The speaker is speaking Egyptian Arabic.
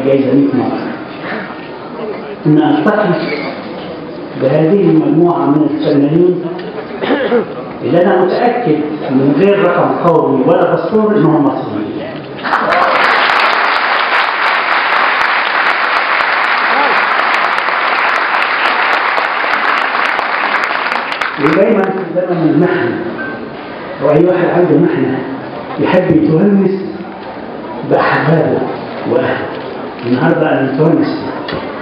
الجائزة 100 مرة إن ألتقي بهذه المجموعة من الفنانين اللي أنا متأكد من غير رقم قومي ولا دستور إنهم مصريين ودايما في زمن المحنة وأي واحد عنده محنة يحب يتونس بأحبابه وأهله النهارده أنا متونس